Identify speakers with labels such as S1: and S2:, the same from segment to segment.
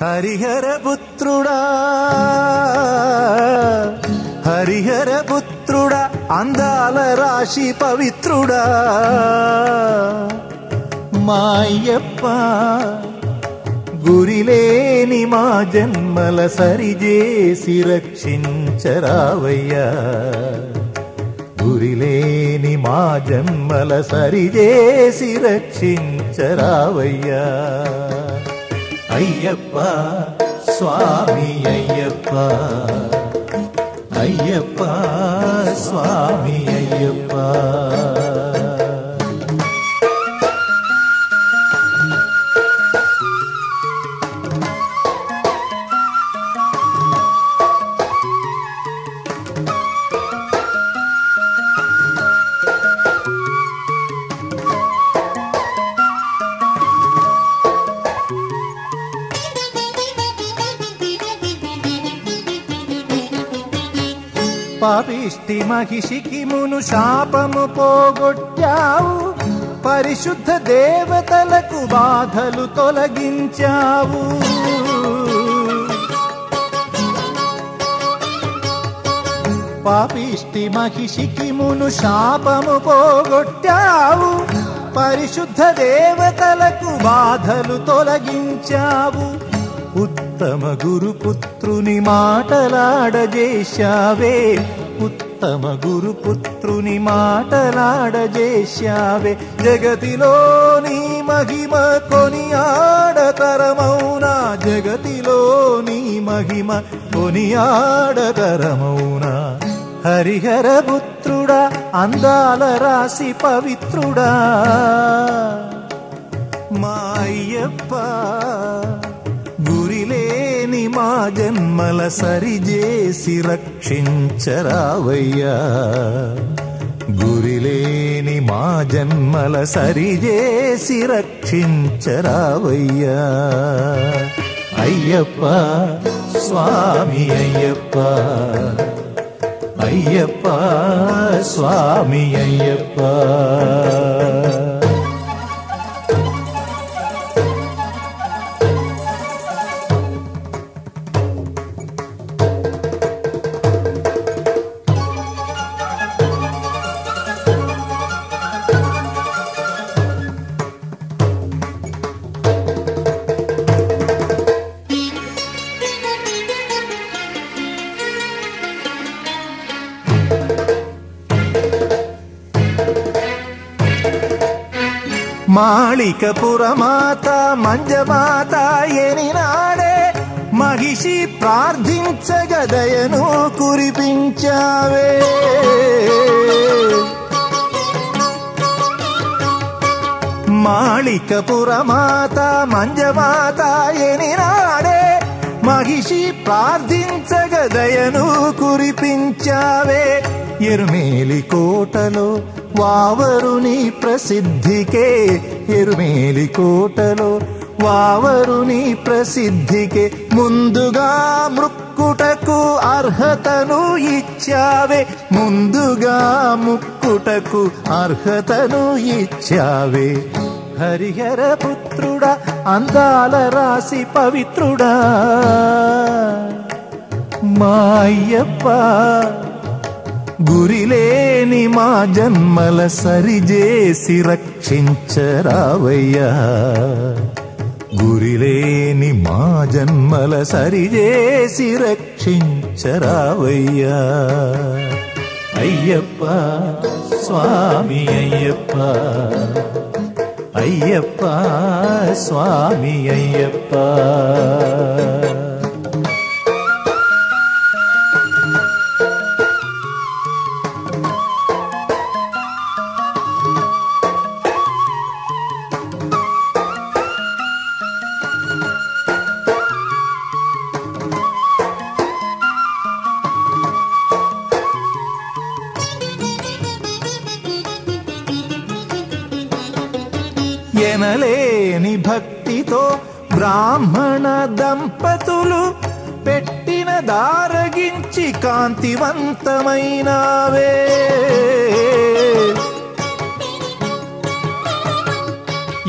S1: హరిహర పుత్రుడా హరిహర పుత్రుడా అందాల రాశి పవిత్రుడా మాయప్ప గురిలేని మా జన్మల సరిజేసి రక్షించరావయ్యా గురిలేని మా జన్మల సరిజేసి రక్షించరావయ్యా అయ్యప్ప స్వామి అయ్యప్ప అయ్యప్ప స్వామి అయ్యప్ప పాపిష్టి మహిషికి మును శాపము పోగొట్టావు పరిశుద్ధ దేవతలకు బాధలు తొలగించావు పాపిష్టి మహిషికి మును శాపము పోగొట్టావు పరిశుద్ధ దేవతలకు బాధలు తొలగించావు ఉత్తమ గురుపుత్రుని మాటలాడజేశావే ఉత్తమ గురుపుత్రుని మాటలాడజేశావే జగతిలో నీ మహిమ కొనియాడతరమౌనా జగతిలో నీ మహిమ కొనియాడతరమౌనా హరిహర పుత్రుడా అందాల రాశి పవిత్రుడా మా అయ్యప్ప గురిలేని మా జన్మల సరిజేసి రక్షించరావయ్యా గురిలేని మా జన్మల సరిజేసి రక్షించరావయ్యా అయ్యప్ప స్వామి అయ్యప్ప అయ్యప్ప స్వామి అయ్యప్ప మాళికపురమాత మంజమాత ఎనినాడే మహిషి ప్రార్థించగదయను కురిపించావే మాళికపురమాత మంజమాత ఎనినాడే మహిషి ప్రార్థించగదయను కురిపించావే ఎరుమేలి కోటలో వావరుని ప్రసిద్ధికే ఎరుమేలి కోటలో వావరుని ప్రసిద్ధికే ముందుగా మృక్కుటకు అర్హతను ఇచ్చావే ముందుగా ముక్కుటకు అర్హతను ఇచ్చావే హరిహర పుత్రుడా అందాల రాశి పవిత్రుడా మా అయ్యప్ప గురిలేని మా జన్మల సరిజేసి రక్షించరావయ్యా గురిలేని మా జన్మల సరిజేసి రక్షించరావయ్యా అయ్యప్ప స్వామి అయ్యప్ప అయ్యప్ప స్వామి అయ్యప్ప ఎనలేని భక్తితో బ్రాహ్మణ దంపతులు పెట్టిన దారగించి కాంతివంతమైనవే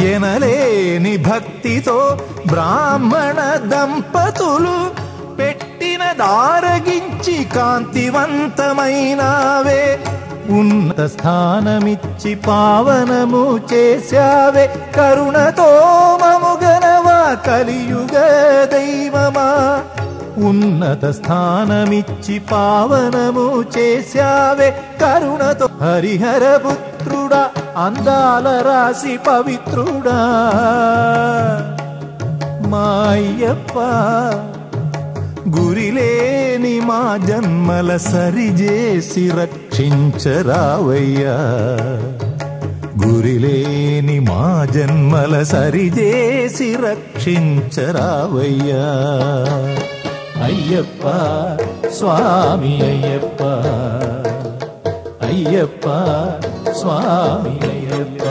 S1: ఎనలేని భక్తితో బ్రాహ్మణ దంపతులు పెట్టిన దారగించి కాంతివంతమైనావే ఉన్నత స్థానమిచ్చి పావనము చేశావే కరుణతో మముగనవా కలియుగ దైవమా ఉన్నత స్థానమిచ్చి పావనము చేశావే కరుణతో హరిహర పుత్రుడా అందాల రాసి పవిత్రుడా మాయ్యప్ప గురిలేని మా జన్మల సరిజేసి రక్షించరావయ్యా గురిలేని మా జన్మల సరిజేసి రక్షించరావయ్యా అయ్యప్ప స్వామి అయ్యప్ప అయ్యప్ప స్వామి అయ్యప్ప